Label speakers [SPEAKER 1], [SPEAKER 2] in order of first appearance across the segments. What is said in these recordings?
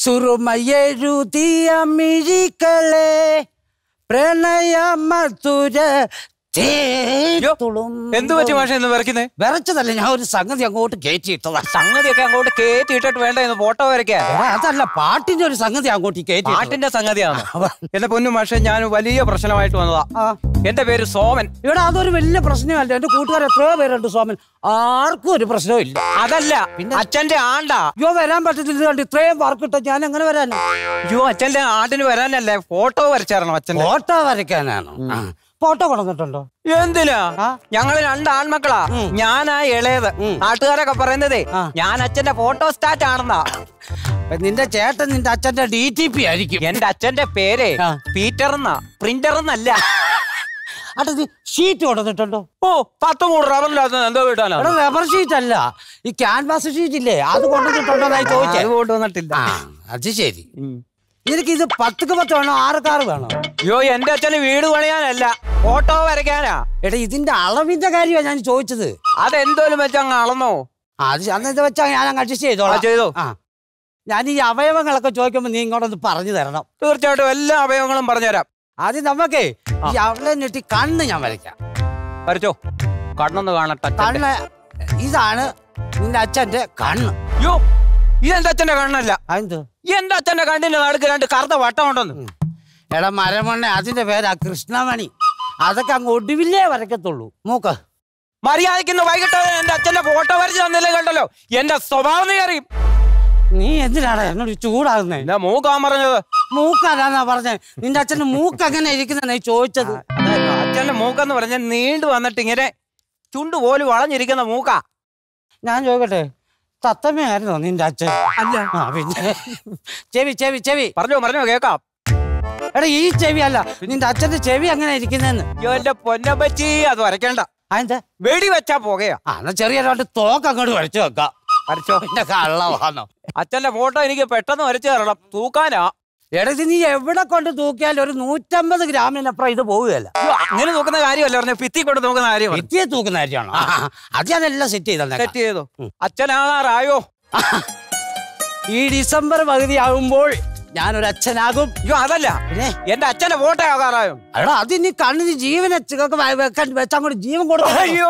[SPEAKER 1] സുറുമയെഴുതിയ മിഴികളെ പ്രണയമധുര
[SPEAKER 2] എന്ത് പറ്റി മാഷ എന്ന് വരയ്ക്കുന്നേ
[SPEAKER 1] വിറച്ചതല്ല ഞാൻ ഒരു സംഗതി അങ്ങോട്ട് കയറ്റിയിട്ടതാ
[SPEAKER 2] സംഗതിയൊക്കെ അങ്ങോട്ട് കേറ്റി ഇട്ടിട്ട് വേണ്ട ഇന്ന് ഫോട്ടോ വരയ്ക്കാൻ
[SPEAKER 1] എടാ, അതല്ല പാട്ടിന്റെ ഒരു സംഗതി അങ്ങോട്ട് കയറ്റി
[SPEAKER 2] പാട്ടിന്റെ സംഗതിയാണ് എന്റെ പൊന്നു മാഷെ ഞാൻ വലിയ പ്രശ്നമായിട്ട് വന്നതാ
[SPEAKER 1] ആ.
[SPEAKER 2] എന്റെ പേര് സോമൻ
[SPEAKER 1] ഇവിടെ അതൊരു വലിയ പ്രശ്നമല്ല എന്റെ കൂട്ടുകാർ എത്രയോ പേരുണ്ട് സോമൻ ആർക്കും ഒരു പ്രശ്നവും ഇല്ല
[SPEAKER 2] അതല്ല അച്ഛന്റെ ആണ്ടാ
[SPEAKER 1] അയ്യോ വരാൻ പറ്റത്തില്ല കണ്ട് ഇത്രയും വർക്ക് ഇട്ട ഞാൻ എങ്ങനെ വരാനോ
[SPEAKER 2] അയ്യോ അച്ഛന്റെ ആണ്ടിന് വരാനല്ലേ ഫോട്ടോ വരച്ചാരണം അച്ഛന്റെ
[SPEAKER 1] ഫോട്ടോ വരയ്ക്കാനാണോ ആ. ഫോട്ടോ കൊണ്ടുവന്നിട്ടുണ്ടോ
[SPEAKER 2] എന്തിനാ
[SPEAKER 1] ആ?
[SPEAKER 2] ഞങ്ങള് രണ്ട് ആൺമക്കളാ
[SPEAKER 1] ഉം.
[SPEAKER 2] ഞാനാ ഇളയത്
[SPEAKER 1] ഉം.
[SPEAKER 2] നാട്ടുകാരൊക്കെ പറയുന്നതേ
[SPEAKER 1] ആ.
[SPEAKER 2] ഞാൻ അച്ഛന്റെ ഫോട്ടോ സ്റ്റാറ്റ് ആണെന്നാ
[SPEAKER 1] അപ്പൊ നിന്റെ ചേട്ടൻ നിന്റെ അച്ഛന്റെ ഡി ടി പി ആയിരിക്കും
[SPEAKER 2] എന്റെ അച്ഛന്റെ പേര്
[SPEAKER 1] ആ.
[SPEAKER 2] പീറ്റർ എന്നാ പ്രിന്റർ എന്നല്ല
[SPEAKER 1] അട്ട് നീ ഷീറ്റ് കൊണ്ടുവന്നിട്ടുണ്ടോ
[SPEAKER 2] ഓ പത്ത് മൂന്ന് റബ്ബറില്ലാത്ത എന്തോ കിട്ടാനാ
[SPEAKER 1] എടാ റബ്ബർ ഷീറ്റ് അല്ല ഈ ക്യാൻവാസ് ഷീറ്റ് ഇല്ലേ അത് കൊണ്ടുവന്നിട്ടുണ്ടോ എന്നായി ചോദിച്ചേ
[SPEAKER 2] അത് കൊണ്ടുവന്നിട്ടില്ല
[SPEAKER 1] ആ അത് ശരി നിനക്ക് ഇത് പത്തുക്ക് പത്ത് വേണോ ആറ് കാറ് വേണോ
[SPEAKER 2] അയ്യോ എന്റെ അച്ഛന് വീട് പണിയാനല്ല ഫോട്ടോ വരയ്ക്കാനാ
[SPEAKER 1] എടാ ഇതിന്റെ അളവിന്റെ കാര്യമാണ് ഞാൻ ചോദിച്ചത്
[SPEAKER 2] അതെന്തോലും വെച്ച് അങ്ങ് അളന്നോ
[SPEAKER 1] ആ, അത് അന്നത്തെ വെച്ചാൽ ഞാൻ അങ്ങ് അഡ്ജസ്റ്റ്
[SPEAKER 2] ആ,
[SPEAKER 1] ചെയ്തോളാം
[SPEAKER 2] ചെയ്തോ
[SPEAKER 1] ആ ഞാൻ ഈ അവയവങ്ങളൊക്കെ ചോദിക്കുമ്പോൾ നീ ഇങ്ങോട്ടൊന്ന് പറഞ്ഞു തരണം
[SPEAKER 2] തീർച്ചയായിട്ടും എല്ലാ അവയവങ്ങളും പറഞ്ഞുതരാം
[SPEAKER 1] ആദ്യം നമുക്കേ ഈ അവളെ ഞെട്ടി കണ്ണ് ഞാൻ വരയ്ക്കാം
[SPEAKER 2] വരച്ചോ കണ്ണൊന്ന് കാണട്ടെ അച്ഛന്റെ.
[SPEAKER 1] കണ്ണ് ഇതാണ് നിന്റെ അച്ഛന്റെ കണ്ണ്
[SPEAKER 2] അയ്യോ ഇതെന്റെ അച്ഛന്റെ കണ്ണല്ല
[SPEAKER 1] അതെന്ത്
[SPEAKER 2] എന്റെ അച്ഛന്റെ കണ്ണിന്റെ നടുക്ക് രണ്ട് കറുത്ത വട്ടം ഉണ്ടെന്ന്
[SPEAKER 1] എടാ മരമണ്ണ അതിന്റെ പേരാ കൃഷ്ണമണി അതൊക്കെ അങ്ങ് ഒടുവില്ലേ വരയ്ക്കത്തുള്ളൂ മൂക്ക്
[SPEAKER 2] മര്യാദയ്ക്ക് വൈകിട്ട് എന്റെ അച്ഛന്റെ ഫോട്ടോ വരച്ച് തന്നില്ലേ കണ്ടല്ലോ എന്റെ സ്വഭാവം നീ അറിയും
[SPEAKER 1] നീ എന്തിനാടാ എന്നോട് ചൂടാകുന്നേ
[SPEAKER 2] എന്റെ മൂക്കാൻ പറഞ്ഞത്
[SPEAKER 1] മൂക്കാരാന്നാ പറഞ്ഞേ നിന്റെ അച്ഛന്റെ മൂക്ക് അങ്ങനെ ഇരിക്കുന്ന ചോദിച്ചത്
[SPEAKER 2] അതായിരുന്നു, അച്ഛന്റെ മൂക്കെന്ന് പറഞ്ഞ നീണ്ടു വന്നിട്ട് ഇങ്ങനെ ചുണ്ട് പോലും വളഞ്ഞിരിക്കുന്ന മൂക്കാ
[SPEAKER 1] ഞാൻ ചോദിക്കട്ടെ തത്തമ്മയായിരുന്നോ നിന്റെ അച്ഛൻ
[SPEAKER 2] അല്ല
[SPEAKER 1] ആ പിന്നെ ചെവി ചെവി ചെവി
[SPEAKER 2] പറഞ്ഞോ പറഞ്ഞോ കേക്കാം
[SPEAKER 1] എടാ ഈ ചെവി അല്ല നിന്റെ അച്ഛന്റെ ചെവി അങ്ങനെ ഇരിക്കുന്നെന്ന്
[SPEAKER 2] അയ്യോ എന്റെ പൊന്നപ്പച്ചി അത് വരയ്ക്കണ്ട
[SPEAKER 1] അതെന്താ
[SPEAKER 2] വെടി വെച്ചാ പോകയാ
[SPEAKER 1] ആ എന്നാ ചെറിയ രണ്ട് തോക്ക് അങ്ങോട്ട് വരച്ചു വെക്കാം
[SPEAKER 2] വരച്ചോ
[SPEAKER 1] പിന്നെ കള്ളവാണോ
[SPEAKER 2] അച്ഛന്റെ ഫോട്ടോ എനിക്ക് പെട്ടെന്ന് വരച്ചു തരണം തൂക്കാനാ
[SPEAKER 1] എടാ ഇത് നീ എവിടെ കൊണ്ട് തൂക്കിയാലും ഒരു നൂറ്റമ്പത് ഗ്രാമിനപ്പുറം ഇത് പോവുകയല്ല
[SPEAKER 2] അയ്യോ, അങ്ങനെ നോക്കുന്ന കാര്യമല്ല പറഞ്ഞ ഭിത്തി കൊണ്ട് നോക്കുന്ന കാര്യമാണ്
[SPEAKER 1] എത്തിയെ തൂക്കുന്ന കാര്യമാണോ ആ, ആ, അത് ഞാനെല്ലാം സെറ്റ് ചെയ്തേക്കാം
[SPEAKER 2] സെറ്റ് ചെയ്തോ അച്ഛനാകാറായോ
[SPEAKER 1] ഈ ഡിസംബർ പകുതി ആകുമ്പോൾ ഞാനൊരു അച്ഛനാകും
[SPEAKER 2] അയ്യോ അതല്ല
[SPEAKER 1] പിന്നെ
[SPEAKER 2] എന്റെ അച്ഛന്റെ ഫോട്ടോ ആകാറായോ
[SPEAKER 1] എടാ അത് നീ കണ്ണിന് ജീവനെ ചിക്കൊക്കെ വ- വെക്കാൻ വെച്ചാൽ കൂടി ജീവൻ കൊടുക്കും
[SPEAKER 2] അയ്യോ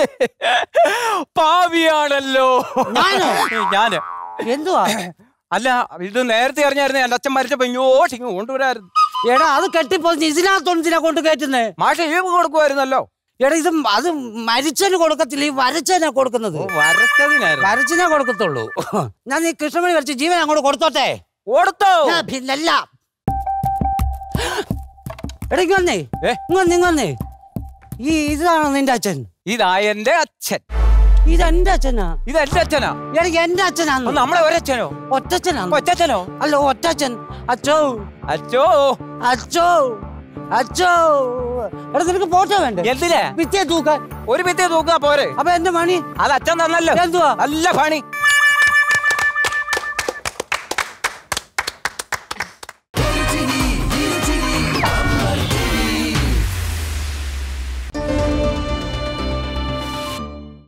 [SPEAKER 2] പാവിയാണല്ലോ
[SPEAKER 1] ഞാനോ?
[SPEAKER 2] ഞാന്
[SPEAKER 1] എന്തുവാ
[SPEAKER 2] അല്ല ഇത് നേരത്തെ അറിഞ്ഞായിരുന്നു എന്റെ അച്ഛൻ മരിച്ചപ്പോ ഇങ്ങോട്ട് ഇങ്ങ് കൊണ്ടുവരായിരുന്നു
[SPEAKER 1] എടാ അത് കെട്ടിപ്പോയി ഇതിനകത്തൊന്നിനാ കൊണ്ട് കയറ്റുന്നേ
[SPEAKER 2] മാഷ ഈവ് കൊടുക്കുമായിരുന്നല്ലോ
[SPEAKER 1] എടാ ഇത് അത് മരിച്ചതിന് കൊടുക്കത്തില്ല ഈ വരച്ചതിനാ കൊടുക്കുന്നത്
[SPEAKER 2] ഓ, വരച്ചതിനായിരുന്നു
[SPEAKER 1] വരച്ചിനെ കൊടുക്കത്തുള്ളൂ ഞാൻ ഈ കൃഷ്ണമണി വരച്ച് ജീവൻ അങ്ങോട്ട് കൊടുത്തോട്ടെ
[SPEAKER 2] കൊടുത്തോ
[SPEAKER 1] ആ, പിന്നല്ല എടാ ഇങ്ങ് വന്നേ
[SPEAKER 2] ഏ?
[SPEAKER 1] ഇങ്ങ് വന്നേ, ഇങ്ങ് വന്നേ ഈ ഇതാണോ നിന്റെ അച്ഛൻ
[SPEAKER 2] ഇതാ എന്റെ അച്ഛൻ
[SPEAKER 1] ഇത് എന്റെ അച്ഛനാ
[SPEAKER 2] ഇത് എന്റെ അച്ഛനാ
[SPEAKER 1] എടാ എന്റെ അച്ഛനാന്ന്
[SPEAKER 2] അപ്പൊ നമ്മളെ ഒരച്ഛനോ
[SPEAKER 1] ഒറ്റച്ഛനാണ്
[SPEAKER 2] ഒറ്റച്ഛനോ
[SPEAKER 1] അല്ല ഒറ്റച്ഛൻ അച്ഛോ
[SPEAKER 2] അച്ഛോ
[SPEAKER 1] അച്ഛോ അച്ഛോ എടാ നിനക്ക് പോട്ടോ വേണ്ടേ
[SPEAKER 2] എന്തിനാ
[SPEAKER 1] വിത്തേ തൂക്കാൻ
[SPEAKER 2] ഒരു ഭിത്തി തൂക്കാ പോരെ
[SPEAKER 1] അപ്പൊ എന്റെ മണി
[SPEAKER 2] അത് അച്ഛൻ തന്നല്ലോ
[SPEAKER 1] എന്തുവാ
[SPEAKER 2] നല്ല പണി